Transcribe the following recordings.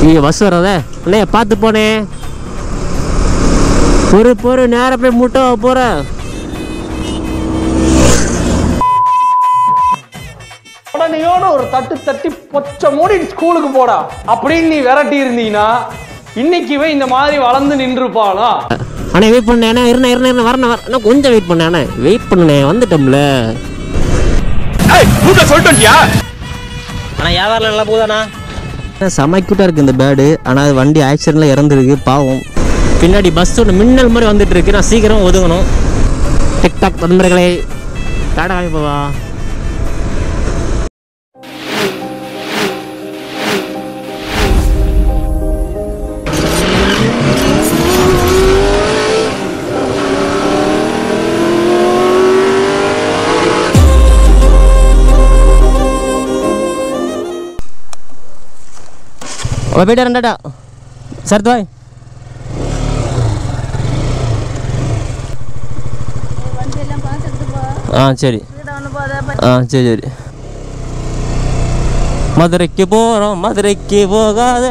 இங்கே பஸ் வராத அண்ணே பார்த்து போனே பொறு பொறு நேரம் போய் முட்டை போகிற உடனேயோட ஒரு தட்டு தட்டி பொச்ச மூடி ஸ்கூலுக்கு போடா அப்படின்னு நீ விரட்டி இருந்தீங்கன்னா இன்னைக்குவே இந்த மாதிரி வளர்ந்து நின்றுப்பாளா அண்ணே வெயிட் பண்ணேன் அண்ணா இருண்ணே இருண்ணே இருண்ணே வரணும் வர அண்ணா கொஞ்சம் வெயிட் பண்ணேன் அண்ணே வெயிட் பண்ணனே வந்துட்டோம்ல ஆனால் வியாபாரம் நல்லா போகுதாண்ணா செம க்யூட்டாக இருக்குது இந்த பேடு ஆனால் அது வண்டி ஆக்சிடெண்ட்டில் இறந்துருக்கு பாவம் பின்னாடி பஸ் ஒன்று மின்னல் மாதிரி வந்துட்டு இருக்கு நான் சீக்கிரம் ஒதுங்கணும் டிக்டாக் நண்பர்களே டாடா போவா போயிட்டு வரேன் டாடா சரி பாய் வண்டியெல்லாம் பார்த்துட்டு போ ஆ சரி வீட ஒன்று போதா ஆ சரி சரி மதுரைக்கு போகிறோம் மதுரைக்கு போகாத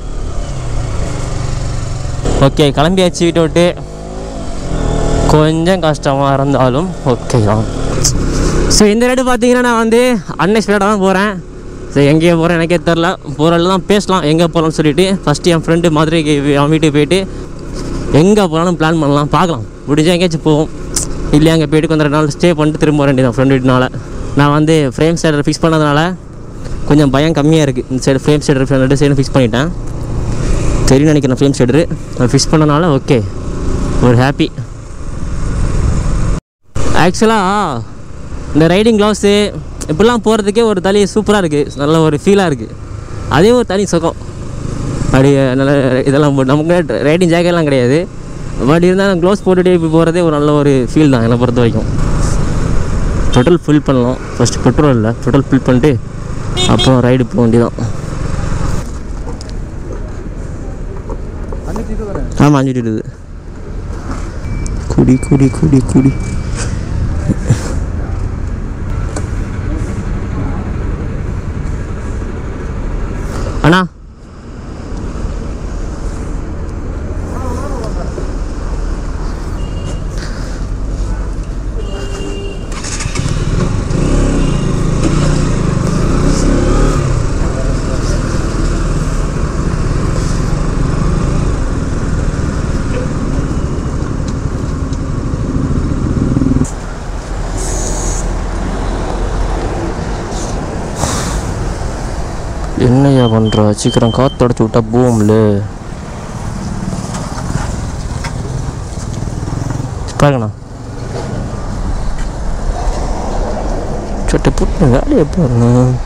ஓகே கிளம்பியாச்சு வீட்டை விட்டு கொஞ்சம் கஷ்டமாக இருந்தாலும் ஓகே தான் ஸோ இந்த ரைடு பார்த்தீங்கன்னா நான் வந்து அன்எக்ஸ்பெக்டாக தான் போகிறேன் ஸோ எங்கேயே போகிறேன் எனக்கே தெரில போகிறதுல தான் பேசலாம் எங்கே போகலாம்னு சொல்லிட்டு ஃபஸ்ட்டு என் ஃப்ரெண்டு மதுரைக்கு அவன் வீட்டுக்கு போயிட்டு எங்கே போகலான்னு பிளான் பண்ணலாம் பார்க்கலாம் முடிஞ்சால் எங்கேயாச்சும் போவோம் இல்லையா அங்கே போயிட்டு கொஞ்சம் ரெண்டு நாள் ஸ்டே பண்ணிட்டு திரும்ப வர வேண்டியதான் ஃப்ரெண்ட் வீட்டுனால நான் வந்து ஃப்ரேம் சைடர் ஃபிக்ஸ் பண்ணதுனால கொஞ்சம் பயம் கம்மியாக இருக்குது இந்த சைடு ஃப்ரேம் சைடர் ரெண்டு சைடும் ஃபிக்ஸ் பண்ணிட்டேன் தெரியும் நினைக்கிறேன் ஃப்ரேம் சைடரு ஃபிக்ஸ் பண்ணனால ஓகே ஒரு ஹாப்பி ஆக்சுவலாக இந்த ரைடிங் க்ளவுஸு இப்படிலாம் போகிறதுக்கே ஒரு தனி சூப்பராக இருக்குது நல்ல ஒரு ஃபீலாக இருக்குது அதே ஒரு தனி சுகம் அப்படி நல்ல இதெல்லாம் போட்டு நமக்கு ரைடிங் ஜாக்கெட்லாம் கிடையாது பட் இருந்தாலும் க்ளவுஸ் போட்டுட்டு இப்படி போகிறதே ஒரு நல்ல ஒரு ஃபீல் தான் என்னை பொறுத்த வரைக்கும் பெட்ரோல் ஃபில் பண்ணலாம் ஃபஸ்ட்டு பெட்ரோல் இல்லை பெட்ரோல் ஃபில் பண்ணிட்டு அப்புறம் ரைடு போக வேண்டியதான் ஆமாம் அஞ்சு இருக்குது குடி குடி குடி குடி அண்ணா என்னையா பண்ணுற சீக்கிரம் காத்தடைச்சு விட்டா போகும்ல பாருங்கண்ணா சொட்டை புட்டு வேலையை பாருங்க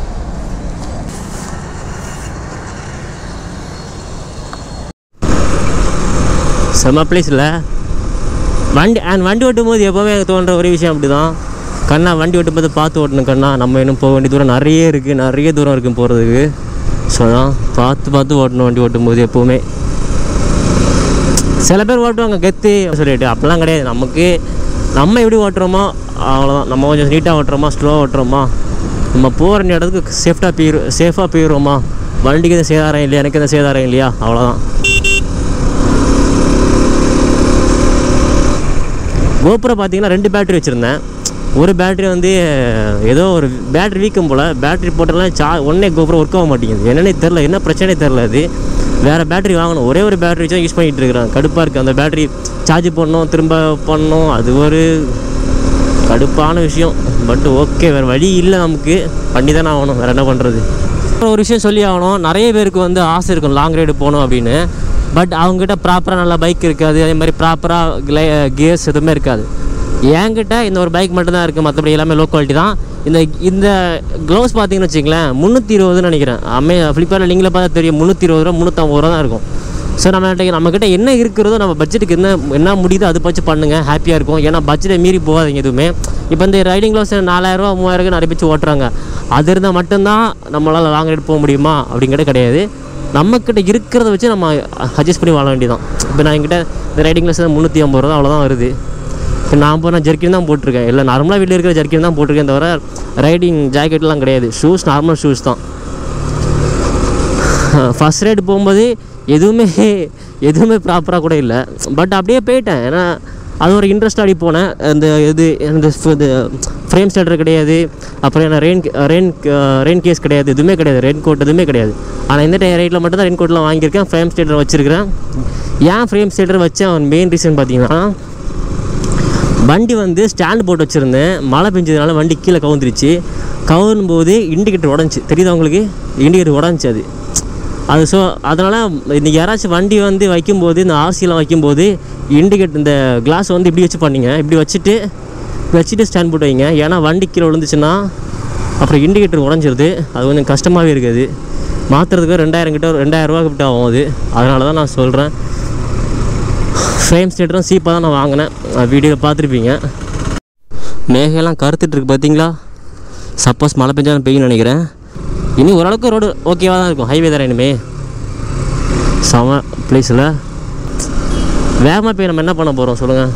செம்ம பிளேஸ் இல்லை வண்டி அண்ட் வண்டி ஓட்டும் போது எப்போவுமே எனக்கு தோன்ற ஒரு விஷயம் அப்படி தான் கண்ணா வண்டி ஓட்டும் போது பார்த்து ஓட்டணும் கண்ணா நம்ம இன்னும் போக வேண்டிய தூரம் நிறைய இருக்குது நிறைய தூரம் இருக்குது போகிறதுக்கு ஸோ அதான் பார்த்து பார்த்து ஓட்டணும் வண்டி ஓட்டும் போது எப்போவுமே சில பேர் ஓட்டுவாங்க கெத்து சொல்லிட்டு அப்படிலாம் கிடையாது நமக்கு நம்ம எப்படி ஓட்டுறோமோ அவ்வளோதான் நம்ம கொஞ்சம் நீட்டாக ஓட்டுறோமா ஸ்லோவாக ஓட்டுறோமா நம்ம போகிற இடத்துக்கு சேஃப்டாக போயிரு சேஃபாக போயிடுவோமா வண்டிக்கு எதுவும் சேதாரம் இல்லையா எனக்கு எதுவும் சேதாரம் இல்லையா அவ்வளோதான் கோபுரம் பார்த்தீங்கன்னா ரெண்டு பேட்டரி வச்சுருந்தேன் ஒரு பேட்டரி வந்து ஏதோ ஒரு பேட்டரி வீக்கம் போல் பேட்டரி போட்டெல்லாம் சா ஒன்றே கோபுரம் ஒர்க் ஆக மாட்டேங்குது என்னன்னே தெரில என்ன பிரச்சனையே தெரில அது வேறு பேட்டரி வாங்கணும் ஒரே ஒரு பேட்டரி வச்சு யூஸ் பண்ணிகிட்டு இருக்கிறேன் கடுப்பாக இருக்குது அந்த பேட்டரி சார்ஜ் பண்ணணும் திரும்ப பண்ணணும் அது ஒரு கடுப்பான விஷயம் பட் ஓகே வேறு வழி இல்லை நமக்கு பண்ணி தானே ஆகணும் வேறு என்ன பண்ணுறது ஒரு விஷயம் சொல்லி ஆகணும் நிறைய பேருக்கு வந்து ஆசை இருக்கும் லாங் ரைடு போகணும் அப்படின்னு பட் அவங்ககிட்ட ப்ராப்பராக நல்ல பைக் இருக்காது அதே மாதிரி ப்ராப்பராக கியர்ஸ் எதுவுமே இருக்காது என்கிட்ட இந்த ஒரு பைக் மட்டும்தான் இருக்குது மற்றபடி எல்லாமே லோ குவாலிட்டி தான் இந்த இந்த க்ளவுஸ் பார்த்தீங்கன்னு வச்சிங்களேன் முந்நூற்றி இருபதுன்னு நினைக்கிறேன் அமே ஃப்ளிப்கார்ட்டில் நீங்களே பார்த்தா தெரியும் முந்நூற்றி இருபது ரூபா முந்நூற்றம்பது ரூபா தான் இருக்கும் ஸோ நம்ம நம்மக்கிட்ட என்ன இருக்கிறதோ நம்ம பட்ஜெட்டுக்கு என்ன என்ன முடியுதோ அதை வச்சு பண்ணுங்கள் ஹாப்பியாக இருக்கும் ஏன்னா பட்ஜெட்டை மீறி போகாதீங்க எதுவுமே இப்போ இந்த ரைடிங் க்ளவுஸ் நாலாயிரரூவா மூவாயிரம் நிறைய பேச்சு ஓட்டுறாங்க அது இருந்தால் மட்டும்தான் நம்மளால் லாங் ரைடு போக முடியுமா அப்படிங்கிறது கிடையாது நம்மக்கிட்ட இருக்கிறத வச்சு நம்ம அட்ஜஸ்ட் பண்ணி வாழ வேண்டியதான் இப்போ நான் என்கிட்ட இந்த ரைடிங் க்ளவுஸ் முந்நூற்றி ஐம்பது ரூபா அவ்வளோதான் வருது இப்போ நான் போன ஜர்க்கின் தான் போட்டிருக்கேன் இல்லை நார்மலாக வீட்டில் இருக்கிற ஜர்க்கின் தான் போட்டிருக்கேன் தவிர ரைடிங் ஜாக்கெட்லாம் கிடையாது ஷூஸ் நார்மல் ஷூஸ் தான் ஃபஸ்ட் ரைடு போகும்போது எதுவுமே எதுவுமே ப்ராப்பராக கூட இல்லை பட் அப்படியே போயிட்டேன் ஏன்னா அது ஒரு இன்ட்ரெஸ்ட் அப்படி போனேன் அந்த இது இந்த ஃப்ரேம் ஸ்டார்டர் கிடையாது அப்புறம் என்ன ரெயின் ரெயின் ரெயின் கேஸ் கிடையாது எதுவுமே கிடையாது ரெயின் கோட் எதுவுமே கிடையாது ஆனால் இந்த டை ரைட்டில் மட்டும் தான் ரெயின் கோட்லாம் வாங்கியிருக்கேன் ஃப்ரேம் ஸ்டேட்டர் வச்சுருக்கிறேன் ஏன் ஃப்ரேம் ஸ்டேட்டர் வச்சேன் மெயின் ரீசன் பார்த்தீங்கன்னா வண்டி வந்து ஸ்டாண்ட் போட்டு வச்சுருந்தேன் மழை பெஞ்சதுனால வண்டி கீழே கவுந்துருச்சு கவுரும் போது இண்டிகேட்டர் உடஞ்சி தெரியுதா உங்களுக்கு இண்டிகேட்டர் உடஞ்சி அது அது ஸோ அதனால் இன்றைக்கி யாராச்சும் வண்டி வந்து வைக்கும்போது இந்த ஆர்சிலாம் வைக்கும்போது இண்டிகேட் இந்த கிளாஸ் வந்து இப்படி வச்சு பண்ணீங்க இப்படி வச்சுட்டு வச்சுட்டு ஸ்டாண்ட் போட்டு வைங்க ஏன்னா வண்டி கீழே விழுந்துச்சுன்னா அப்புறம் இண்டிகேட்டர் உடஞ்சிருது அது கொஞ்சம் கஷ்டமாகவே இருக்குது மாற்றுறதுக்கு ரெண்டாயிரம் கிட்ட ரெண்டாயிரம் ரூபா கிட்ட ஆகும் அது அதனால தான் நான் சொல்கிறேன் ஃப்ரேம் ஸ்டேட்டரும் சீப்பாக தான் நான் வாங்கினேன் வீடியோவில் பார்த்துருப்பீங்க மேகெல்லாம் கருத்துட்டு இருக்கு பார்த்தீங்களா சப்போஸ் மழை பெஞ்சாலும் பெய்யும் நினைக்கிறேன் இனி ஓரளவுக்கு ரோடு ஓகேவாக தான் இருக்கும் ஹைவே தானே இனிமே செம பிளேஸில் வேகமாக போய் நம்ம என்ன பண்ண போகிறோம் சொல்லுங்கள்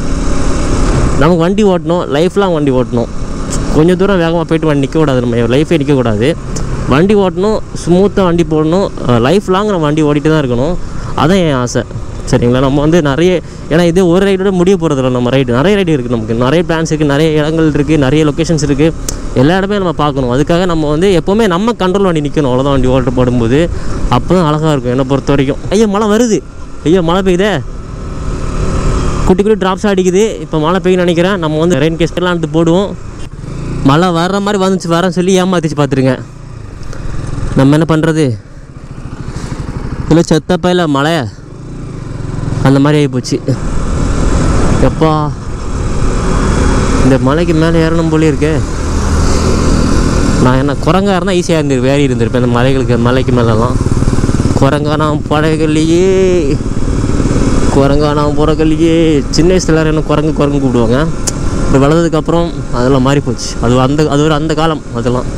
நமக்கு வண்டி ஓட்டணும் லைஃப்லாம் வண்டி ஓட்டணும் கொஞ்சம் தூரம் வேகமாக போயிட்டு வண்டி நிற்கக்கூடாது நம்ம லைஃபே நிற்கக்கூடாது வண்டி ஓட்டணும் ஸ்மூத்தாக வண்டி போடணும் லைஃப் லாங் நம்ம வண்டி ஓடிட்டு தான் இருக்கணும் அதான் என் ஆசை சரிங்களா நம்ம வந்து நிறைய ஏன்னா இது ஒரு ரைடோட முடிய போகிறதில்ல நம்ம ரைடு நிறைய ரைடு இருக்குது நமக்கு நிறைய பிளான்ஸ் இருக்குது நிறைய இடங்கள் இருக்குது நிறைய லொக்கேஷன்ஸ் இருக்குது எல்லா இடமே நம்ம பார்க்கணும் அதுக்காக நம்ம வந்து எப்போவுமே நம்ம கண்ட்ரோல் வண்டி நிற்கணும் அவ்வளோதான் வண்டி ஓட்ட போடும்போது அப்போ தான் அழகாக இருக்கும் என்னை பொறுத்த வரைக்கும் ஐயோ மழை வருது ஐயோ மழை பெய்யுதே குட்டி குட்டி ட்ராப்ஸ் அடிக்குது இப்போ மழை பெய்யும் நினைக்கிறேன் நம்ம வந்து ரெயின் கேஸ்டெல்லாம் எடுத்து போடுவோம் மழை வர்ற மாதிரி வந்துச்சு வரேன்னு சொல்லி ஏமாத்திச்சு பார்த்துருங்க நம்ம என்ன பண்ணுறது இல்லை செத்தப்பையில் மழை அந்த மாதிரி ஆகிப்போச்சு எப்பா இந்த மலைக்கு மேலே ஏறணும் போலே இருக்கே நான் என்ன குரங்கா இருந்தால் ஈஸியாக இருந்து வேறி இருந்திருப்பேன் இந்த மலைகளுக்கு மலைக்கு மேலெல்லாம் குரங்கா நான் படகல்லையே குரங்கா நான் பிறக்கலையே சின்ன வயசுல எல்லாரும் என்ன குரங்கு குரங்கு கூப்பிடுவாங்க இப்போ வளர்ந்ததுக்கப்புறம் அதெல்லாம் மாறி போச்சு அது அந்த அது ஒரு அந்த காலம் அதெல்லாம்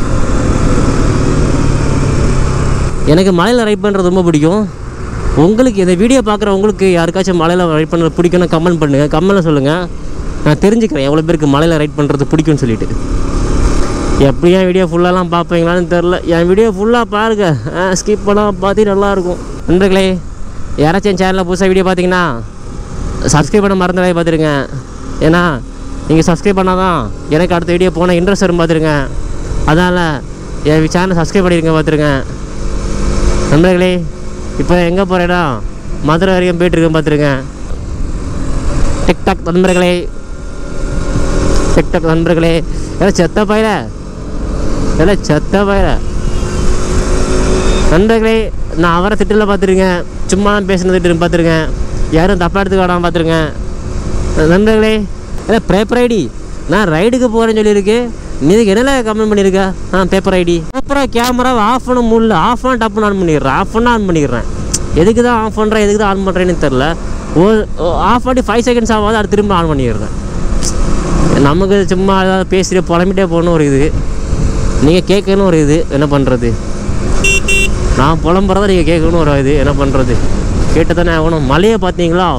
எனக்கு மலையில் ரைட் பண்ணுறது ரொம்ப பிடிக்கும் உங்களுக்கு இந்த வீடியோ பார்க்குற உங்களுக்கு யாருக்காச்சும் மலையில் ரைட் பண்ணுறது பிடிக்கும்னு கமெண்ட் பண்ணுங்கள் கமெண்ட்டில் சொல்லுங்கள் நான் தெரிஞ்சுக்கிறேன் எவ்வளோ பேருக்கு மலையில் ரைட் பண்ணுறது பிடிக்கும்னு சொல்லிட்டு எப்படி என் வீடியோ ஃபுல்லாலாம் பார்ப்பீங்களான்னு தெரில என் வீடியோ ஃபுல்லாக பாருங்கள் ஸ்கிப் பண்ணால் பார்த்து நல்லாயிருக்கும் நண்பர்களே யாராச்சும் என் சேனலில் புதுசாக வீடியோ பார்த்தீங்கன்னா சப்ஸ்கிரைப் பண்ண மறந்துடாதே பார்த்துருங்க ஏன்னா நீங்கள் சப்ஸ்கிரைப் பண்ணால் தான் எனக்கு அடுத்த வீடியோ போனால் இன்ட்ரெஸ்ட் வரும் பார்த்துருங்க அதனால் என் சேனலை சப்ஸ்கிரைப் பண்ணியிருங்க பார்த்துருங்க நண்பர்களே இப்போ எங்கே போகிறேன்னா மதுரை வரைக்கும் போயிட்டுருக்கேன் பார்த்துருங்க டிக்டாக் நண்பர்களே டிக்டாக் நண்பர்களே எல்லாம் செத்த பயிர எல்லாம் செத்த பயிர நண்பர்களே நான் அவரை திட்டல பார்த்துருக்கேன் சும்மா தான் பேசின திட்டு பார்த்துருக்கேன் யாரும் தப்பாக எடுத்துக்க வேணாம் பார்த்துருக்கேன் நண்பர்களே இல்லை பேப்பர் ஐடி நான் ரைடுக்கு போகிறேன்னு சொல்லியிருக்கு நீ இதுக்கு என்னல கமெண்ட் பண்ணியிருக்க ஆ பேப்பர் ஐடி அப்புறம் கேமராவை ஆஃப் பண்ண முடியல ஆஃப் பண்ண டப்புன்னு ஆன் பண்ணிடுறேன் ஆஃப் பண்ண ஆன் பண்ணிடுறேன் எதுக்கு தான் ஆஃப் பண்ணுறேன் எதுக்கு தான் ஆன் பண்ணுறேன்னு தெரில ஒரு ஆஃப் பண்ணி ஃபைவ் செகண்ட்ஸ் ஆகாது அது திரும்ப ஆன் பண்ணிடுறேன் நமக்கு சும்மா ஏதாவது பேசிட்டு புலம்பிட்டே போகணும் ஒரு இது நீங்கள் கேட்கணும் ஒரு இது என்ன பண்ணுறது நான் புலம்புறத நீங்கள் கேட்கணும் ஒரு இது என்ன பண்ணுறது கேட்டு தானே ஆகணும் மலையை பார்த்தீங்களா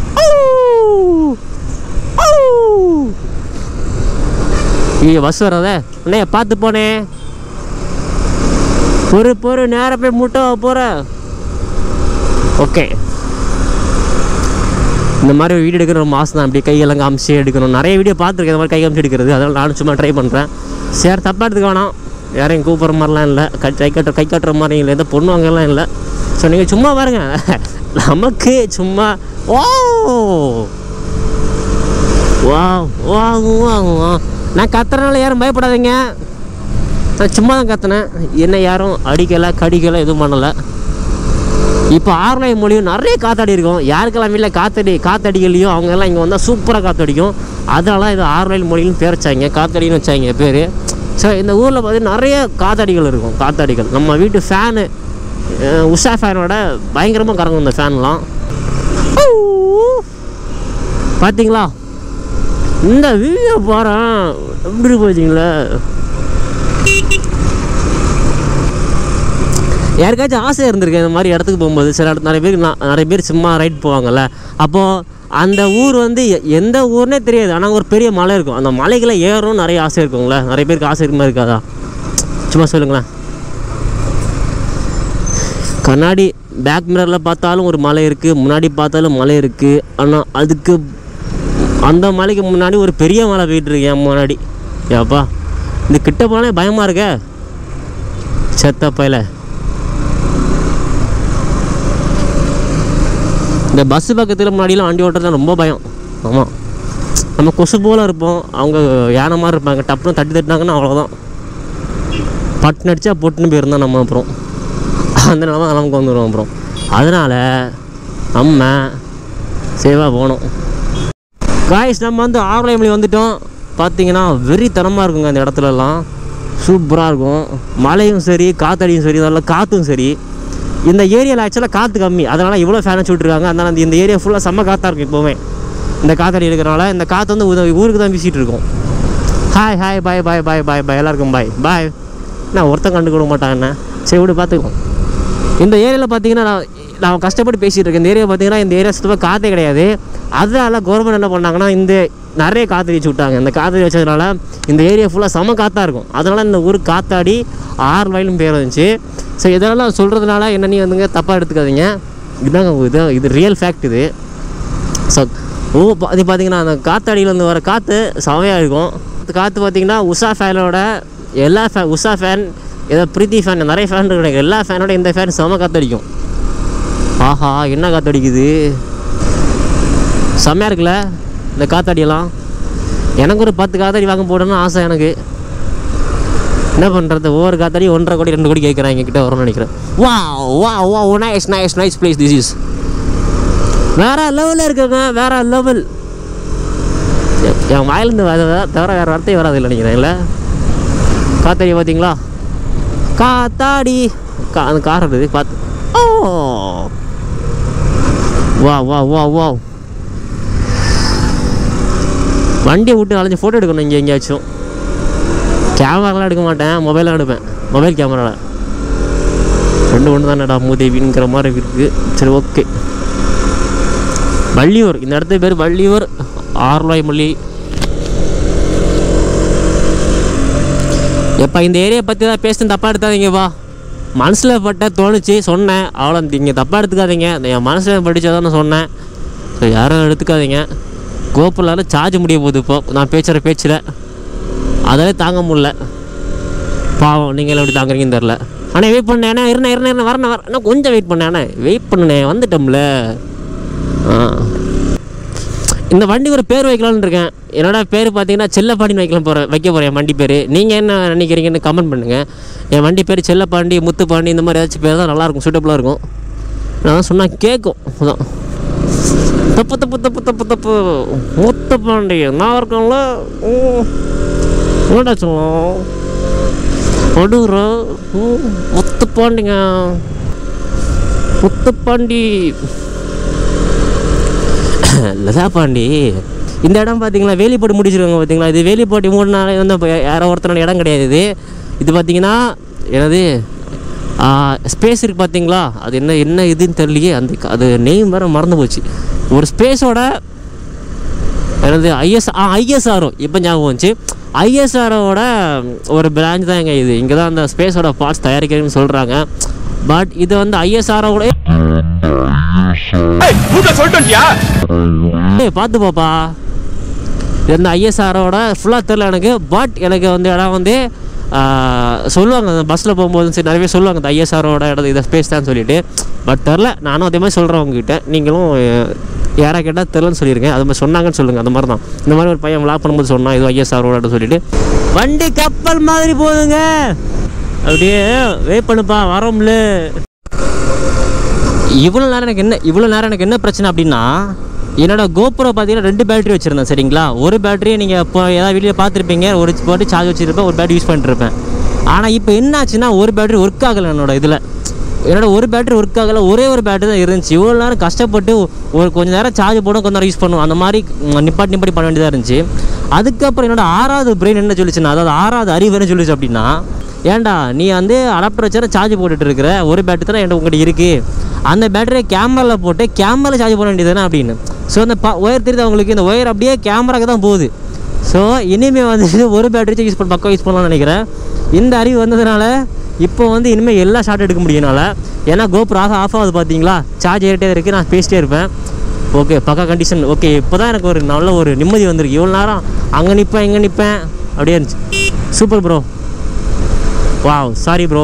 ஐயோ பஸ் வராதே அண்ணே பார்த்து போனே பொறு பொறு நேரம் போய் முட்டை போகிற ஓகே இந்த மாதிரி வீடியோ எடுக்கிற ஒரு மாதம் தான் அப்படியே கையெல்லாம் காமிச்சு எடுக்கணும் நிறைய வீடியோ பார்த்துருக்கேன் இந்த மாதிரி கை காமிச்சு எடுக்கிறது அதனால் நானும் சும்மா ட்ரை பண்ணுறேன் சரி தப்பாக எடுத்துக்க வேணாம் யாரையும் கூப்பிட்ற மாதிரிலாம் இல்லை கை கை கட்டுற கை கட்டுற மாதிரி இல்லை எந்த பொண்ணு வாங்கலாம் இல்லை ஸோ நீங்கள் சும்மா பாருங்க நமக்கு சும்மா ஓ வா வா வா வா நான் கத்துறதுனால யாரும் பயப்படாதீங்க நான் சும்மா தான் கத்துனேன் என்ன யாரும் அடிக்கலை கடிக்கலை எதுவும் பண்ணலை இப்போ ஆர்லைன் மொழியும் நிறைய காத்தாடி இருக்கும் யாருக்கெல்லாம் வீட்டில் காத்தடி காத்தடிகளையும் அவங்க எல்லாம் இங்கே வந்தால் சூப்பராக காத்தடிக்கும் அதனால இது ஆர்லைன் மொழின்னு பேர் வச்சாங்க காத்தடின்னு வச்சாங்க பேர் ஸோ இந்த ஊரில் பார்த்தீங்கன்னா நிறைய காத்தாடிகள் இருக்கும் காத்தாடிகள் நம்ம வீட்டு ஃபேனு உஷா ஃபேனோட பயங்கரமாக கறங்கும் இந்த ஃபேன்லாம் பார்த்தீங்களா இந்த வீடியோ பாறேன் எப்படி போச்சுங்களே யாருக்காச்சும் ஆசை இருந்திருக்கு இந்த மாதிரி இடத்துக்கு போகும்போது சில இடத்து நிறைய பேர் நான் நிறைய பேர் சும்மா ரைட் போவாங்கல்ல அப்போது அந்த ஊர் வந்து எ- எந்த ஊர்னே தெரியாது ஆனால் ஒரு பெரிய மலை இருக்கும் அந்த மலைகளை ஏறணும் நிறைய ஆசை இருக்குங்களே நிறைய பேருக்கு ஆசை இருக்குமா இருக்காதா சும்மா சொல்லுங்களேன் கண்ணாடி பேக் மிரரில் பார்த்தாலும் ஒரு மலை இருக்குது முன்னாடி பார்த்தாலும் மலை இருக்குது ஆனால் அதுக்கு அந்த மலைக்கு முன்னாடி ஒரு பெரிய மலை போயிட்டு இருக்கு என் முன்னாடி ஏப்பா இந்த கிட்ட போனாலே பயமாக இருக்க செத்த பையில இந்த பஸ்ஸு பக்கத்தில் முன்னாடிலாம் வண்டி ஓட்டுறது ரொம்ப பயம் ஆமாம் நம்ம கொசு போல இருப்போம் அவங்க யானை மாதிரி இருப்பாங்க டப்புன்னு தட்டி தட்டினாங்கன்னா அவ்வளோதான் பட்டுன்னு அடிச்சா பொட்டுன்னு போயிருந்தோம் நம்ம அப்புறம் அந்த நிலமை நமக்கு வந்துடும் அப்புறம் அதனால் நம்ம சேவாக போகணும் காய்ஸ் நம்ம வந்து ஆவலைமொழி வந்துட்டோம் பார்த்தீங்கன்னா வெறித்தனமாக இருக்குங்க அந்த இடத்துலலாம் சூப்பராக இருக்கும் மழையும் சரி காத்தடியும் சரி அதெல்லாம் காற்றும் சரி இந்த ஏரியாவில் ஆக்சுவலாக காற்று கம்மி அதனால் இவ்வளோ ஃபேன் வச்சு விட்ருக்காங்க அதனால் அந்த இந்த ஏரியா ஃபுல்லாக செம்ம காற்றா இருக்கும் எப்போவுமே இந்த காத்தடி இருக்கிறனால இந்த காற்று வந்து உத- ஊருக்கு தான் வீசிட்டு இருக்கும் ஹாய் ஹாய் பாய் பாய் பாய் பாய் பாய் எல்லாருக்கும் பாய் பாய் நான் ஒருத்தன் கண்டுக்க மாட்டான் என்ன சரி விடு பார்த்துக்குவோம் இந்த ஏரியாவில் பார்த்தீங்கன்னா நான் நான் கஷ்டப்பட்டு பேசிகிட்டு இருக்கேன் இந்த ஏரியா பார்த்தீங்கன்னா இந்த ஏரியா சுத்தமாக காற்றே கிடையாது அதனால கவர்மெண்ட் என்ன பண்ணாங்கன்னா இந்த நிறைய காற்று வச்சு விட்டாங்க இந்த காற்று வச்சதுனால இந்த ஏரியா ஃபுல்லாக செம காற்றா இருக்கும் அதனால் இந்த ஊர் காத்தாடி ஆறு வயலும் பேர் வந்துச்சு ஸோ இதெல்லாம் சொல்கிறதுனால என்ன நீ வந்துங்க தப்பாக எடுத்துக்காதீங்க இதுதாங்க இது இது ரியல் ஃபேக்ட் இது ஸோ ஓ பா- இது பார்த்தீங்கன்னா அந்த காத்தாடியிலேருந்து வர காற்று செமையாக இருக்கும் அந்த காற்று பார்த்தீங்கன்னா உஷா ஃபேனோட எல்லா ஃபே உஷா ஃபேன் ஏதோ பிரீத்தி ஃபேன் நிறைய ஃபேன் இருக்கு எல்லா ஃபேனோட இந்த ஃபேன் செம காற்றடிக்கும் ஆஹா என்ன காற்றடிக்குது செம்மையாக இருக்குல்ல இந்த காத்தாடியெல்லாம் எனக்கு ஒரு பத்து காத்தாடி வாங்க போடணும்னு ஆசை எனக்கு என்ன பண்ணுறது ஒவ்வொரு காத்தாடி ஒன்றரை கோடி ரெண்டு கோடி கேட்குறேன் எங்ககிட்ட வரும்னு நினைக்கிறேன் வா வா வா nice nice nice place this is வேற லெவலில் இருக்குங்க வேற லெவல் என் வாயிலிருந்து வர தவிர வேறு வார்த்தையே வராது இல்லை நினைக்கிறேன் இல்லை காத்தாடி பார்த்தீங்களா காத்தாடி கா அந்த கார் இருக்குது பார்த்து ஓ வா வா வா வா வண்டியை விட்டு அலைஞ்சு ஃபோட்டோ எடுக்கணும் இங்கே எங்கேயாச்சும் கேமராலாம் எடுக்க மாட்டேன் மொபைலாக எடுப்பேன் மொபைல் கேமராவில் ரெண்டு ஒன்று தானடா மூதேவிங்கிற மாதிரி இருக்குது சரி ஓகே வள்ளியூர் இந்த இடத்து பேர் வள்ளியூர் ஆர்வாய் மொழி எப்போ இந்த ஏரியா பற்றி தான் பேசுன்னு தப்பாக எடுத்தாதீங்க வா மனசில் பட்ட தோணுச்சு சொன்னேன் அவ்வளோ நீங்கள் தப்பாக எடுத்துக்காதீங்க இந்த என் மனசில் படித்ததான் நான் சொன்னேன் ஸோ யாரும் எடுத்துக்காதீங்க கோபுலால சார்ஜ் முடிய போகுது இப்போ நான் பேசுகிற பேச்சில் அதே தாங்க முடியல பாவம் நீங்கள் எப்படி தாங்குறீங்கன்னு தெரில ஆனால் வெயிட் பண்ணேன் அண்ணா இருண்ணே இருண்ணே இருண்ணே வரணும் வர இன்னும் கொஞ்சம் வெயிட் பண்ணேன் அண்ணா வெயிட் பண்ணுண்ணே வந்துட்டோம்ல ஆ இந்த வண்டி ஒரு பேர் வைக்கலாம்னு இருக்கேன் என்னோட பேர் பார்த்தீங்கன்னா செல்லப்பாண்டின்னு வைக்கலாம் போகிறேன் வைக்க போகிறேன் என் வண்டி பேர் நீங்கள் என்ன நினைக்கிறீங்கன்னு கமெண்ட் பண்ணுங்கள் என் வண்டி பேர் செல்லப்பாண்டி முத்துப்பாண்டி இந்த மாதிரி ஏதாச்சும் பேர் தான் நல்லாயிருக்கும் சூட்டபுளாக இருக்கும் நான் சொன்னால் கேட்கும் அதான் தப்பு தப்பு தப்பு தப்பு தப்பு முத்துப்பாண்டி நான் இருக்கேன்ல ம். என்னடா சொல்லும் படுகிற முத்துப்பாண்டிங்க முத்துப்பாண்டி லதா பாண்டி இந்த இடம் பார்த்தீங்களா வேலிப்பாட்டு முடிச்சிருக்காங்க பார்த்தீங்களா இது வேலிப்பாட்டி மூணு நாள் வந்து இப்போ யாரோ ஒருத்தரோட இடம் கிடையாது இது இது பார்த்தீங்கன்னா என்னது ஸ்பேஸ் இருக்குது பார்த்தீங்களா அது என்ன என்ன இதுன்னு தெரியலையே அந்த க- அது நெய்ம் வேறு மறந்து போச்சு ஒரு ஸ்பேஸோட எனது ஐஎஸ் ஆ ஐஎஸ்ஆர்ஓ இப்போ ஞாபகம் வந்துச்சு ஐஎஸ்ஆரோட ஒரு பிரான்ச் தான் எங்க இது இங்கே தான் அந்த ஸ்பேஸோட பார்ட்ஸ் தயாரிக்கிறேன்னு சொல்கிறாங்க பட் இது வந்து ஐஎஸ்ஆரோட ஏய் பார்த்து பாப்பா இது வந்து ஐஎஸ்ஆரோட ஃபுல்லாக தெரில எனக்கு பட் எனக்கு வந்து இடம் வந்து ஆ, சொல்லுவாங்க அந்த பஸ்ஸில் போகும்போது சரி நிறைய பேர் சொல்லுவாங்க இந்த ஐஎஸ்ஆரோட இடம் இதை ஸ்பேஸ் தான் சொல்லிட்டு பட் தெரில நானும் அதே மாதிரி சொல்கிறேன் உங்ககிட்ட நீங்களும் அஹ், யாரா கேட்டால் தெரிலன்னு சொல்லியிருக்கேன் அது மாதிரி சொன்னாங்கன்னு சொல்லுங்கள் அந்த மாதிரி தான் இந்த மாதிரி ஒரு பையன் விளாக் பண்ணும்போது சொன்னான் இது ஐஎஸ்ஆரோட சொல்லிட்டு வண்டி கப்பல் மாதிரி போகுதுங்க அப்படியே வெயிட் பண்ணுப்பா வரோம்ல இவ்வளோ நேரம் எனக்கு என்ன இவ்வளோ நேரம் எனக்கு என்ன பிரச்சனை அப்படின்னா என்னோட கோபுரம் பார்த்தீங்கன்னா ரெண்டு பேட்டரி வச்சுருந்தேன் சரிங்களா ஒரு பேட்டரியை நீங்கள் இப்போ ஏதாவது வீடியோ பார்த்துருப்பீங்க ஒரு போட்டு சார்ஜ் வச்சுருப்பேன் ஒரு பேட்டரி யூஸ் பண்ணிட்டுருப்பேன் ஆனால் இப்போ என்ன ஆச்சுன்னா ஒரு பேட்டரி ஒர்க் ஆகலை என்னோட இதில் என்னோட ஒரு பேட்டரி ஒர்க் ஆகலை ஒரே ஒரு பேட்டரி தான் இருந்துச்சு இவ்வளோ நேரம் கஷ்டப்பட்டு ஒரு கொஞ்ச நேரம் சார்ஜ் போடும் கொஞ்ச நேரம் யூஸ் பண்ணுவோம் அந்த மாதிரி ம், நிப்பாட்டி நிப்பாட்டி பண்ண வேண்டியதாக இருந்துச்சு அதுக்கப்புறம் என்னோட ஆறாவது பிரெயின் என்ன சொல்லிச்சுன்னா அதாவது ஆறாவது அறிவு என்ன சொல்லிச்சு அப்படின்னா ஏன்டா நீ வந்து அடாப்டர் வச்சு சார்ஜ் போட்டுட்டு இருக்கிற ஒரு பேட்டரி தான் என்கிட்ட உங்கள்கிட்ட இருக்குது அந்த பேட்டரியை கேமராவில் போட்டு கேமராவில் சார்ஜ் பண்ண வேண்டியது அப்படின்னு ஸோ அந்த ப ஒயர் தெரியுது அவங்களுக்கு இந்த ஒயர் அப்படியே கேமராக்கு தான் போகுது ஸோ இனிமேல் வந்து ஒரு பேட்டரி யூஸ் பண்ண பக்கம் யூஸ் பண்ணலாம்னு நினைக்கிறேன் இந்த அறிவு வந்ததுனால இப்போ வந்து இனிமேல் எல்லா ஷாட் எடுக்க முடியும்னால ஏன்னா கோப்ரோ ஆக ஆஃப் ஆகுது பார்த்தீங்களா சார்ஜ் ஏறிட்டே இருக்குது நான் பேசிட்டே இருப்பேன் ஓகே பக்கா கண்டிஷன் ஓகே இப்போ தான் எனக்கு ஒரு நல்ல ஒரு நிம்மதி வந்திருக்கு இவ்வளோ நேரம் அங்கே நிற்பேன் இங்கே நிற்பேன் அப்படியே இருந்துச்சு super bro wow sorry bro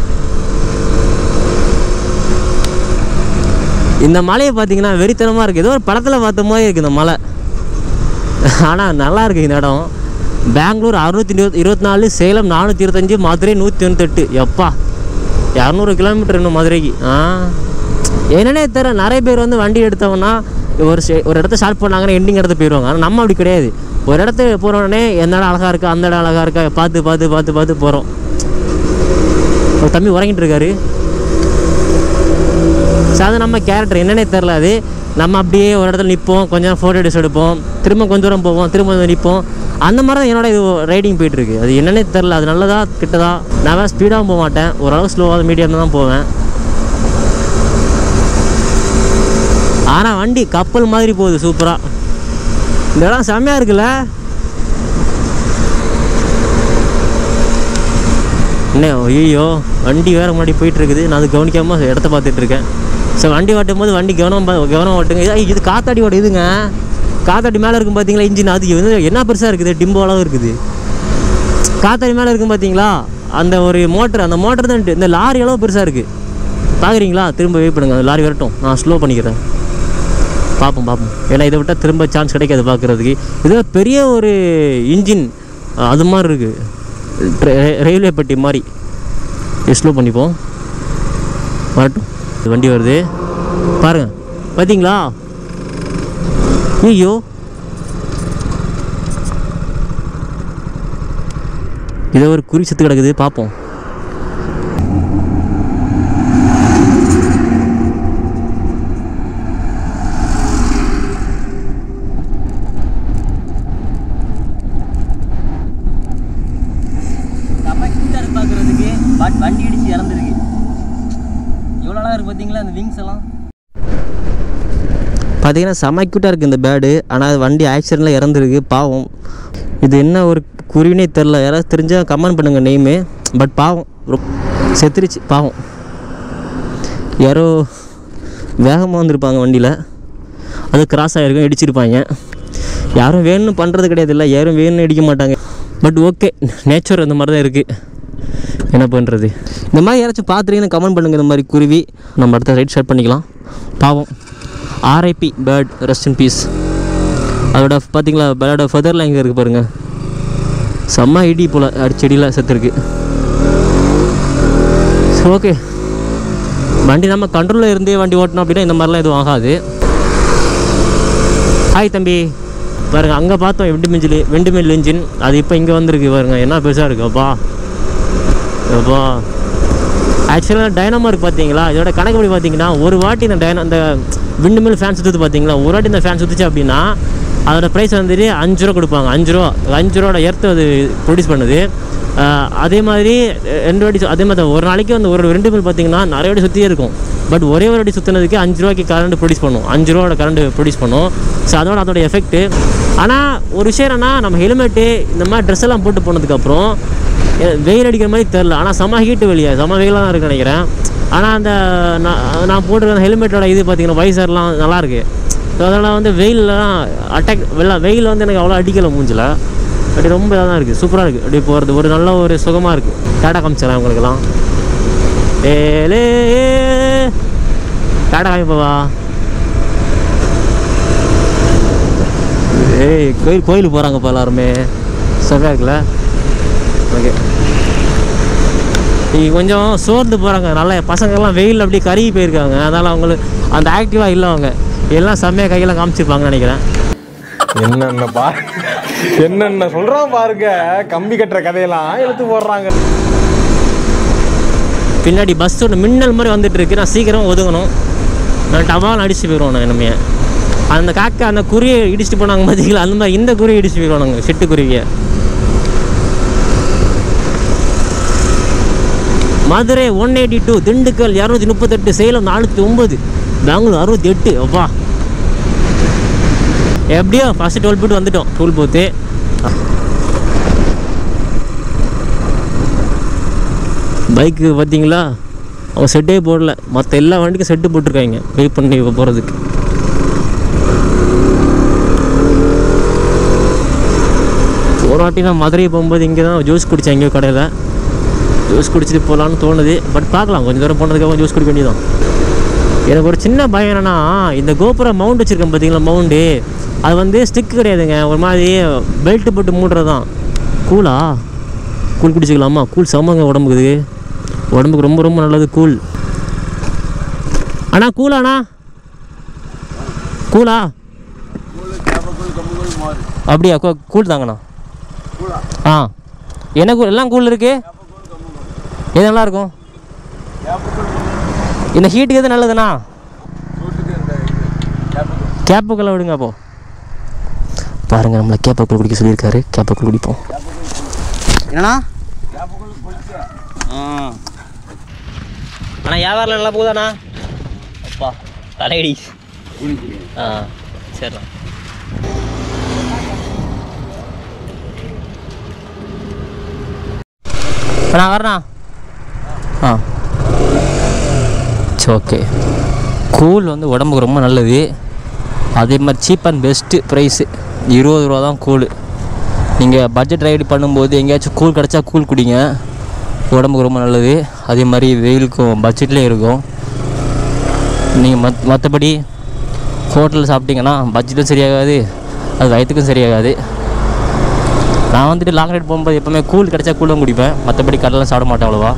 இந்த மலையை பார்த்தீங்கன்னா வெறித்தனமாக இருக்குது ஏதோ ஒரு படத்தில் பார்த்த மாதிரி இருக்குது இந்த மலை ஆனால் நல்லா இருக்குது இந்த இடம் பெங்களூர் அறுநூத்தி இருபத் இருபத்தி நாலு சேலம் நானூற்றி இருபத்தஞ்சி மதுரை நூற்றி தொண்ணூத்தெட்டு எப்பா இரநூறு கிலோமீட்டர் இன்னும் மதுரைக்கு ஆ என்னன்னே தெரியல நிறைய பேர் வந்து வண்டி எடுத்தவங்கன்னா ஒரு ஸ்டே- ஒரு இடத்த ஸ்டார்ட் பண்ணாங்கன்னா எண்டிங் இடத்த போயிடுவாங்க ஆனால் நம்ம அப்படி கிடையாது ஒரு இடத்த போன உடனே எந்த இடம் அழகாக இருக்கா அந்த இடம் அழகாக இருக்கா பார்த்து பார்த்து பார்த்து பார்த்து போகிறோம் ஒரு தம்பி உறங்கிட்டு இருக்காரு ஸோ அது நம்ம கேரக்டர் என்னன்னே தெரில அது நம்ம அப்படியே ஒரு இடத்துல நிற்போம் கொஞ்ச நேரம் ஃபோட்டோ எடுத்து எடுப்போம் திரும்ப கொஞ்ச தூரம் போவோம் திரும்ப வந்து நிற்போம் அந்த மாதிரி தான் என்னோட இது ரைடிங் போயிட்டுருக்கு அது என்னன்னே தெரில அது நல்லதா கிட்டதா நான் ஸ்பீடாகவும் போக மாட்டேன் ஓரளவு ஸ்லோவாக மீடியம் தான் போவேன் ஆனால் வண்டி கப்பல் மாதிரி போகுது சூப்பராக இந்த இடம் செம்மையாக இருக்குல்ல என்ன ஐயோ வண்டி வேறு முன்னாடி போயிட்டு இருக்குது நான் அது கவனிக்காமல் இடத்த பார்த்துட்டு இருக்கேன் ஸோ வண்டி ஓட்டும் போது வண்டி கவனம் பா- கவனம் ஓட்டுங்க இது- ஐய், இது காத்தாடியோட இதுங்க காத்தாடி மேலே இருக்கும் பார்த்தீங்களா இன்ஜின் அது வந்து என்ன பெருசாக இருக்குது டிம்போ அளவு இருக்குது காத்தாடி மேலே இருக்கும் பார்த்தீங்களா அந்த ஒரு மோட்டர் அந்த மோட்டர் தான் இந்த லாரி அளவு பெருசாக இருக்குது பார்க்குறீங்களா திரும்ப வெயிட் பண்ணுங்க அந்த லாரி வரட்டும் நான் ஸ்லோ பண்ணிக்கிறேன் பார்ப்போம் பார்ப்போம் ஏன்னா இதை விட்டால் திரும்ப சான்ஸ் கிடைக்காது பார்க்குறதுக்கு இது பெரிய ஒரு இன்ஜின் அது மாதிரி இருக்குது ரயில்வே பட்டி மாதிரி ஸ்லோ பண்ணிப்போம் வரட்டும் இது வண்டி வருது பாருங்க பார்த்தீங்களா ஐயோ இதை ஒரு குறி செத்து கிடக்குது பார்ப்போம் செம்ம க்யூட்டாக இருக்கு பார்க்குறதுக்கு பட் வண்டி இடிச்சு இறந்துருக்கு எவ்வளோ அழகாக இருக்குது பார்த்தீங்களா அந்த விங்ஸ் எல்லாம் பார்த்தீங்கன்னா செம க்யூட்டாக இருக்குது இந்த பேடு ஆனால் அது வண்டி ஆக்சிடெண்ட்டில் இறந்துருக்கு பாவம் இது என்ன ஒரு குருவினே தெரில யாராவது தெரிஞ்சால் கமெண்ட் பண்ணுங்கள் நெய்மு பட் பாவம் ரொ- செத்துருச்சு பாவம் யாரோ வேகமாக வந்திருப்பாங்க வண்டியில் அது கிராஸ் ஆகிருக்கும் இடிச்சிருப்பாங்க யாரும் வேணும்னு பண்ணுறது கிடையாது இல்லை யாரும் வேணும்னு இடிக்க மாட்டாங்க பட் ஓகே நேச்சர் அந்த மாதிரி தான் இருக்குது என்ன பண்ணுறது இந்த மாதிரி யாராச்சும் பார்த்துறீங்கன்னு கமெண்ட் பண்ணுங்கள் இந்த மாதிரி குருவி நம்ம அடுத்த ரைட் ஸ்டார்ட் பண்ணிக்கலாம் பாவம் RIP bird rest in peace அதோட பார்த்தீங்களா பேர்டோட ஃபெதர்லாம் எங்கே இருக்குது பாருங்கள் செம்ம இடி போல் அடிச்செடியில் செத்துருக்கு ஸோ ஓகே வண்டி நம்ம கண்ட்ரோலில் இருந்தே வண்டி ஓட்டணும் அப்படின்னா இந்த மாதிரிலாம் எதுவும் ஆகாது ஹாய் தம்பி பாருங்க அங்கே பார்த்தோம் வெண்டு மிஞ்சில் வெண்டு மில் இன்ஜின் அது இப்போ இங்கே வந்திருக்கு பாருங்க என்ன பெருசாக இருக்கு அப்பா அப்பா ஆக்சுவலாக டைனமோ இருக்கு பார்த்தீங்களா இதோட கணக்குப்படி பார்த்தீங்கன்னா ஒரு வாட்டி இந்த டைன அந்த விண்டு மில் ஃபேன் சுற்றுது பார்த்தீங்களா ஒரு வாட்டி இந்த ஃபேன் சுற்றுச்சு அப்படின்னா அதோட ப்ரைஸ் வந்துட்டு அஞ்சு ரூபா கொடுப்பாங்க அஞ்சு ரூபா அஞ்சு ரூபாட எர்த்து அது ப்ரொடியூஸ் பண்ணுது ஆஹ் அதே மாதிரி அஹ் ரெண்டு வாட்டி சு- அதே மாதிரி தான் ஒரு நாளைக்கு வந்து ஒரு ரெண்டு மில் பார்த்தீங்கன்னா நிறைய வாட்டி சுற்றியே இருக்கும் பட் ஒரே ஒரு வாட்டி சுற்றினதுக்கு அஞ்சு ரூபாய்க்கு கரண்ட் ப்ரொடியூஸ் பண்ணும் அஞ்சு ரூபாவோட கரண்ட் ப்ரொடியூஸ் பண்ணும் ஸோ அதோட அதோட எஃபெக்ட்டு ஆனால் ஒரு விஷயம் என்னன்னா நம்ம ஹெல்மெட்டு இந்த மாதிரி ட்ரெஸ் எல்லாம் போட்டு போனதுக்கப்புறம் எ- வெயில் அடிக்கிற மாதிரி தெரில ஆனால் செம ஹீட்டு வெளியே செம வெயிலாக தான் இருக்குன்னு நினைக்கிறேன் ஆனால் அந்த நான் நான் போட்டிருக்க ஹெல்மெட்டோட இது பார்த்தீங்கன்னா வைசர்லாம் நல்லாயிருக்கு ஸோ அதனால் வந்து வெயிலெலாம் அட்டாக் வெள்ள வெயில் வந்து எனக்கு அவ்வளோ அடிக்கலை மூஞ்சில் அப்படி ரொம்ப இதாக தான் இருக்குது சூப்பராக இருக்குது அப்படி போகிறது ஒரு நல்ல ஒரு சுகமாக இருக்குது டாடா காமிச்சிடறேன் உங்களுக்கெல்லாம் ஏலே டாடா காமிப்பவா ஏய் கோயில் கோயிலுக்கு போகிறாங்கப்பா எல்லாருமே செவ்வாய் இருக்குல்ல ஓகே இங்கே கொஞ்சம் சோர்ந்து போகிறாங்க நல்லா பசங்கள்லாம் வெயில் அப்படியே கருகி போயிருக்காங்க அதனால் அவங்களுக்கு அந்த ஆக்டிவாக இல்லை அவங்க எல்லாம் செம்மையாக கையெல்லாம் காமிச்சிருப்பாங்கன்னு நினைக்கிறேன் என்னென்ன பா என்னென்ன சொல்றான் பாருங்க கம்பி கட்டுற கதையெல்லாம் எடுத்து போடுறாங்க பின்னாடி பஸ் ஒன்று மின்னல் மாதிரி வந்துட்டு இருக்கு நான் சீக்கிரம் ஒதுங்கணும் நான் டவால் அடிச்சு போயிடுவோம் நான் இனிமே அந்த காக்கா அந்த குருவியை இடிச்சுட்டு போனாங்க பார்த்தீங்களா அந்த மாதிரி இந்த குருவியை இடிச்சு போயிடுவோம் நாங்கள் சிட்டு குருவியை Madurai one eighty two Dindigul இரநூத்தி முப்பத்தெட்டு சேலம் நானூற்றி ஒம்பது பெங்களூர் அறுபத்தி எட்டு அப்பா எப்படியோ ஃபஸ்ட்டு டோல் போட்டு வந்துட்டோம் டோல் போத்து பைக்கு பார்த்தீங்களா அவன் செட்டே போடல மற்ற எல்லா வண்டிக்கும் செட்டு போட்டிருக்காங்க வெயிட் பண்ணி போகிறதுக்கு ஒரு வாட்டி நான் மதுரை போகும்போது இங்கே தான் ஜூஸ் குடித்தேன் எங்கேயோ கடையில் ஜூஸ் குடிச்சிட்டு போகலான்னு தோணுது பட் பார்க்கலாம் கொஞ்சம் தூரம் போனதுக்கப்புறம் ஜூஸ் குடிக்க வேண்டியதான் எனக்கு ஒரு சின்ன பயம் என்னன்னா இந்த கோபுரம் மவுண்ட் வச்சுருக்கேன் பார்த்தீங்களா மவுண்டு அது வந்து ஸ்டிக் கிடையாதுங்க ஒரு மாதிரி பெல்ட் போட்டு மூடுறது தான் கூலா கூல் குடிச்சிக்கலாமா கூல் செம்மங்க உடம்புக்கு இது. உடம்புக்கு ரொம்ப ரொம்ப நல்லது கூல் அண்ணா கூலாண்ணா கூலா அப்படியா கூ- கூல் தாங்கண்ணா ஆ என்ன கூல் எல்லாம் கூல் இருக்கு எது நல்லா இருக்கும் இந்த ஹீட்டுக்கு எது நல்லதுண்ணா கேப்புக்குள்ள விடுங்க அப்போ பாருங்க நம்மளை கேப்பக்குள் குடிக்க சொல்லியிருக்காரு கேப்பக்குள் குடிப்போம் என்னண்ணா ஆ அண்ணா வியாபாரம் நல்லா போகுதாண்ணா அப்பா தலையடி ஆ சரிண்ணா அண்ணா வரண்ணா ஆ சரி ஓகே கூல் வந்து உடம்புக்கு ரொம்ப நல்லது அதே மாதிரி சீப் அண்ட் பெஸ்ட்டு ப்ரைஸு இருபது ரூபா தான் கூழ் நீங்கள் பட்ஜெட் ரைடு பண்ணும்போது எங்கேயாச்சும் கூழ் கிடச்சா கூழ் குடிங்க உடம்புக்கு ரொம்ப நல்லது அதே மாதிரி வெயிலுக்கும் பட்ஜெட்லேயும் இருக்கும் நீங்கள் மத் மற்றபடி ஹோட்டலில் சாப்பிட்டீங்கன்னா பட்ஜெட்டும் சரியாகாது அது வயிற்றுக்கும் சரியாகாது நான் வந்துட்டு லாங் ரைட் போகும்போது எப்போவுமே கூழ் கிடச்சா கூழும் குடிப்பேன் மற்றபடி கடலாம் சாப்பிட மாட்டேன் அவ்வளோவா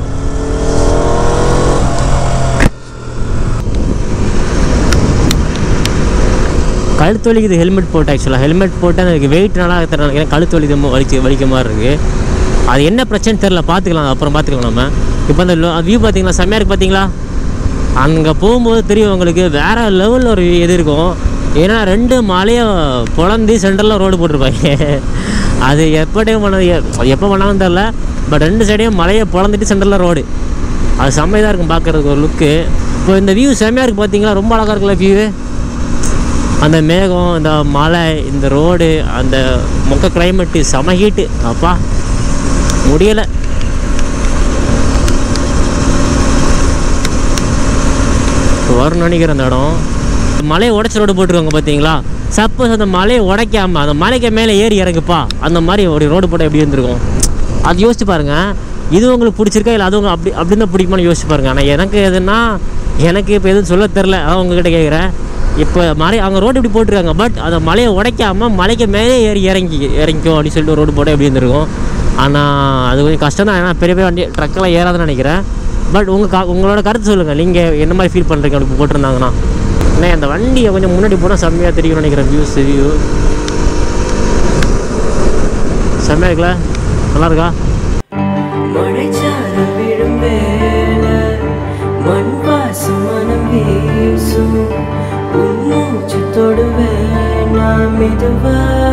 கழுத்து வலிக்குது ஹெல்மெட் போட்டு ஆக்சுவலாக ஹெல்மெட் போட்டு எனக்கு வெயிட் நல்லா இருக்கிற நினைக்கிறேன் கழுத்து வலி ரொம்ப வலிக்க வலிக்க மாதிரி இருக்குது அது என்ன பிரச்சனை தெரில பார்த்துக்கலாம் அப்புறம் பார்த்துக்கலாம் நம்ம இப்போ அந்த வியூ பார்த்தீங்களா செம்மையாக இருக்குது பார்த்தீங்களா அங்கே போகும்போது தெரியும் உங்களுக்கு வேறு லெவலில் ஒரு இது இருக்கும் ஏன்னா ரெண்டு மலையும் பொழந்து சென்டரில் ரோடு போட்டிருப்பாங்க அது எப்படியும் பண்ணது எப்போ பண்ணாலும் தெரில பட் ரெண்டு சைடையும் மலையை பொழந்துட்டு சென்டரில் ரோடு அது செம்மையாக இருக்கும் பார்க்குறதுக்கு ஒரு லுக்கு இப்போ இந்த வியூ செம்மையாக இருக்குது பார்த்தீங்களா ரொம்ப அழகாக இருக்குல்ல வியூ அந்த மேகம் இந்த மலை இந்த ரோடு அந்த மொக்க கிளைமேட்டு செம ஹீட்டு அப்பா முடியலை வரும்னு நினைக்கிறேன் அந்த இடம் மலையை உடச்சி ரோடு போட்டிருக்காங்க பார்த்தீங்களா சப்போஸ் அந்த மலையை உடைக்காம அந்த மலைக்கு மேலே ஏறி இறங்குப்பா அந்த மாதிரி ஒரு ரோடு போட்டால் எப்படி இருந்திருக்கும் அது யோசிச்சு பாருங்க இது உங்களுக்கு பிடிச்சிருக்கா இல்லை அது உங்க அப்படி அப்படின்னு தான் பிடிக்குமான்னு யோசிச்சு பாருங்க ஆனால் எனக்கு எதுனா எனக்கு இப்போ எதுவும் சொல்ல தெரில அதான் உங்ககிட்ட கேட்குறேன் இப்போ மலை அவங்க ரோடு இப்படி போட்டிருக்காங்க பட் அந்த மலையை உடைக்காம மலைக்கு மேலே ஏறி இறங்கி இறங்கிக்கும் அப்படின்னு சொல்லிட்டு ஒரு ரோடு போட்டால் எப்படி இருந்திருக்கும் ஆனால் அது கொஞ்சம் கஷ்டம் தான் ஏன்னா பெரிய பெரிய வண்டி ட்ரக்கெல்லாம் ஏறாதுன்னு நினைக்கிறேன் பட் உங்கள் கா உங்களோட கருத்து சொல்லுங்கள் நீங்கள் என்ன மாதிரி ஃபீல் பண்ணுறீங்க அப்படி போட்டிருந்தாங்கன்னா அண்ணே அந்த வண்டியை கொஞ்சம் முன்னாடி போனால் செம்மையாக தெரியும்னு நினைக்கிறேன் வியூஸ் வியூ செம்மையாக இருக்குல்ல நல்லா இருக்கா மழைச்சாரல் விழும் வேளை, மண் வாசம் மனம் வீசும். உன் மூச்சு தொடுவேன் நான் மெதுவா.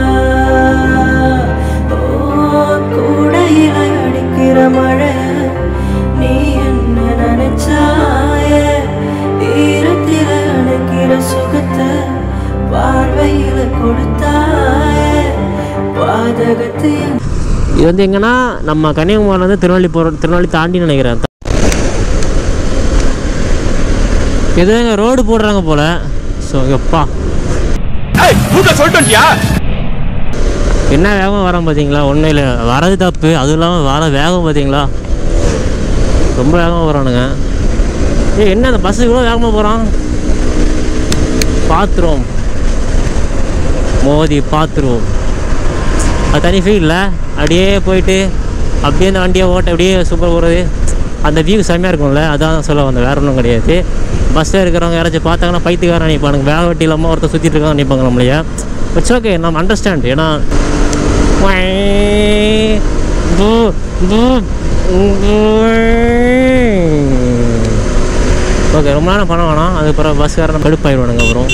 ஓ, கூடையில அடிக்கிற மழை, நீ என்ன நினைச்சாய? ஈரத்தில அணைக்கிற சுகத்தை பார்வையில கொடுத்தாய பாதகத்தையும் இது வந்து எங்கன்னா நம்ம கன்னியாகுமரியிலேருந்து திருநெல்வேலி போகிற திருநெல்வேலி தாண்டி நினைக்கிறேன் ஏதோ எங்க ரோடு போடுறாங்க போல ஸோ எப்பா என்ன வேகம் வரோம் பார்த்தீங்களா ஒன்றும் இல்லை வரது தப்பு அதுவும் இல்லாமல் வர வேகம் பார்த்தீங்களா ரொம்ப வேகமாக வரானுங்க ஏய் என்ன அந்த பஸ்ஸு இவ்வளோ வேகமாக போகிறான் பார்த்துருவோம் மோதி பார்த்துருவோம் அது தனி ஃபீல் இல்லை அப்படியே போயிட்டு அப்படியே அந்த வண்டியை ஓட்ட அப்படியே சூப்பர் போகிறது அந்த வியூ செம்மையாக இருக்கும்ல அதான் சொல்ல வந்தேன் வேற ஒன்றும் கிடையாது பஸ்ஸில் இருக்கிறவங்க யாராச்சும் பார்த்தாங்கன்னா பைத்துக்காரன் நினைப்பானுங்க வேக வெட்டி இல்லாமல் ஒருத்தர் சுற்றிட்டு இருக்காங்க நினைப்பாங்க நம்மளைய இட்ஸ் ஓகே நம்ம அண்டர்ஸ்டாண்ட் ஏன்னா ஓகே ரொம்ப நேரம் பண்ண வேணாம் அதுக்கப்புறம் பஸ்காரன் கடுப்பாயிடுவானுங்க அப்புறம்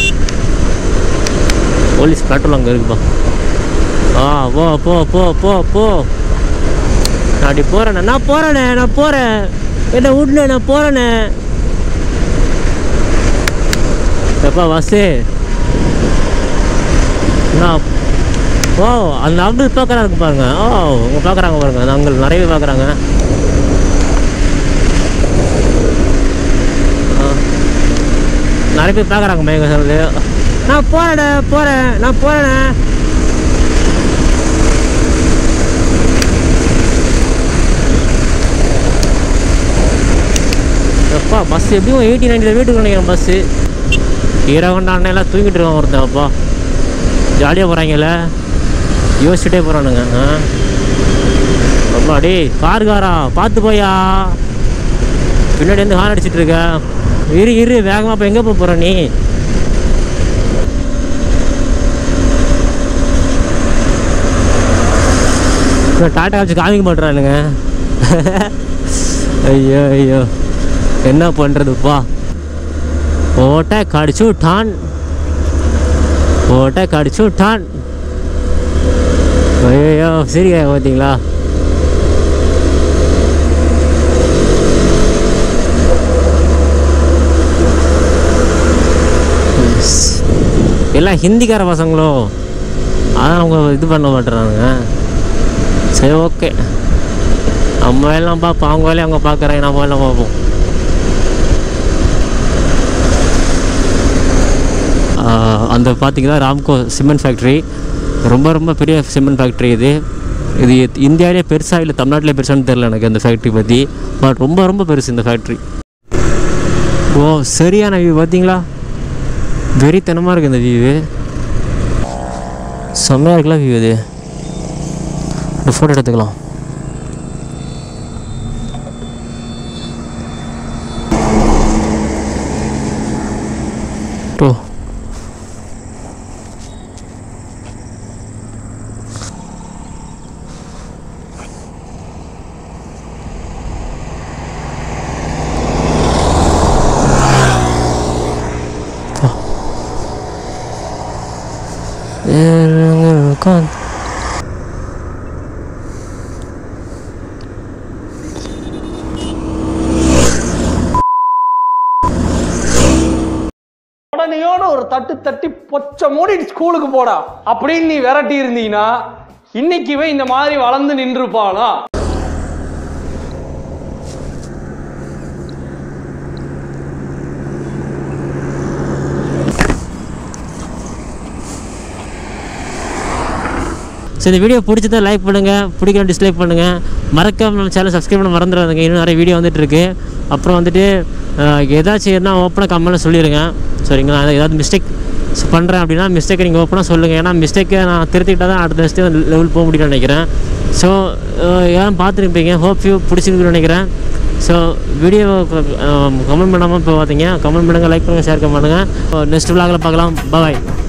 போலீஸ் பெட்ரோல் அங்கே இருக்குப்பா ஆ போ போ போ போ போ நான் அப்படி போகிறேண்ணே நான் போகிறேண்ணே நான் போகிறேன் என்ன விட்ணே நான் போகிறேண்ணே எப்பா பஸ்ஸு நான் ஓ அந்த அங்கிள் பார்க்குறாங்க பாருங்க ஓ அவங்க பார்க்குறாங்க பாருங்க அந்த அங்கிள் நிறைய பார்க்குறாங்க நிறைய பேர் பார்க்குறாங்க பயங்க சொல்லுது நான் போகிறேன்டா போகிறேன் நான் போகிறேண்ணே எப்பா பஸ் எப்படியும் எயிட்டி நைன்டியில் வீட்டுக்கு நினைக்கிறேன் பஸ்ஸு ஹீரோகண்டா அண்ணெல்லாம் தூங்கிட்டு இருக்கான் ஒருத்தன் அப்பா ஜாலியாக போகிறாங்கல்ல யோசிச்சுட்டே போகிறானுங்க ஆ அப்பா டேய் காருக்காரா பார்த்து போயா பின்னாடி வந்து ஹார்ன் அடிச்சிட்டு இருக்க இரு இரு வேகமாக இப்போ எங்கே போக போகிற நீ இவன் டாட்டா காமிச்சு காமிக்க மாட்டுறானுங்க ஐயோ ஐயோ என்ன பண்ணுறதுப்பா ஓட்ட கடிச்சு விட்டான் ஓட்ட கடிச்சு விட்டான் ஐயோ சரியா பார்த்தீங்களா எல்லாம் ஹிந்திக்கார பசங்களோ அதான் அவங்க இது பண்ண மாட்டுறாங்க சரி ஓகே நம்ம வேலைலாம் பார்ப்போம் அவங்க வேலையை அவங்க பார்க்குறாங்க நம்ம வேலை பார்ப்போம் ஆஹ் அந்த பார்த்தீங்கன்னா ராம்கோ சிமெண்ட் ஃபேக்ட்ரி ரொம்ப ரொம்ப பெரிய சிமெண்ட் ஃபேக்ட்ரி இது இது இந்தியாவிலே பெருசா இல்லை தமிழ்நாட்டிலே பெருசான்னு தெரில எனக்கு அந்த ஃபேக்ட்ரி பற்றி பட் ரொம்ப ரொம்ப பெருசு இந்த ஃபேக்ட்ரி ஓ சரியான வியூ பார்த்தீங்களா வெறித்தனமாக இருக்குது இந்த வியூவு செம்மையாக இருக்குல்ல வியூ இது ஒரு ஃபோட்டோ எடுத்துக்கலாம் டோ உட்காந்து உடனேயோட ஒரு தட்டு தட்டி பொச்ச மூடி ஸ்கூலுக்கு போடா அப்படின்னு நீ விரட்டி இருந்தீங்கன்னா இன்னைக்குவே இந்த மாதிரி வளர்ந்து நின்றுப்பானா ஸோ இந்த வீடியோ பிடிச்சதா லைக் பண்ணுங்கள் பிடிக்கலாம் டிஸ்லைக் பண்ணுங்கள் மறக்காம நம்ம சேனல் சப்ஸ்கிரைப் பண்ண மறந்துடாதுங்க இன்னும் நிறைய வீடியோ வந்துட்டு இருக்கு அப்புறம் வந்துட்டு அஹ், ஏதாச்சும் எதுனா ஓப்பனாக கமெண்ட்டில் சொல்லிடுங்க சரிங்களா அதான் ஏதாவது மிஸ்டேக் பண்ணுறேன் அப்படின்னா மிஸ்டேக்கை நீங்கள் ஓப்பனாக சொல்லுங்கள் ஏன்னா மிஸ்டேக்கை நான் திருத்திக்கிட்டால் தான் அடுத்த நெக்ஸ்ட்டு லெவல் போக முடியும்னு நினைக்கிறேன் ஸோ யாரும் பார்த்துருப்பீங்க ஹோப் யூ பிடிச்சிருக்குன்னு நினைக்கிறேன் ஸோ வீடியோ கமெண்ட் பண்ணாமல் இப்போ பார்த்தீங்க கமெண்ட் பண்ணுங்கள் லைக் பண்ணுங்கள் ஷேர் பண்ணுங்கள் நெக்ஸ்ட் விலாகில் பார்க்கலாம் பாய்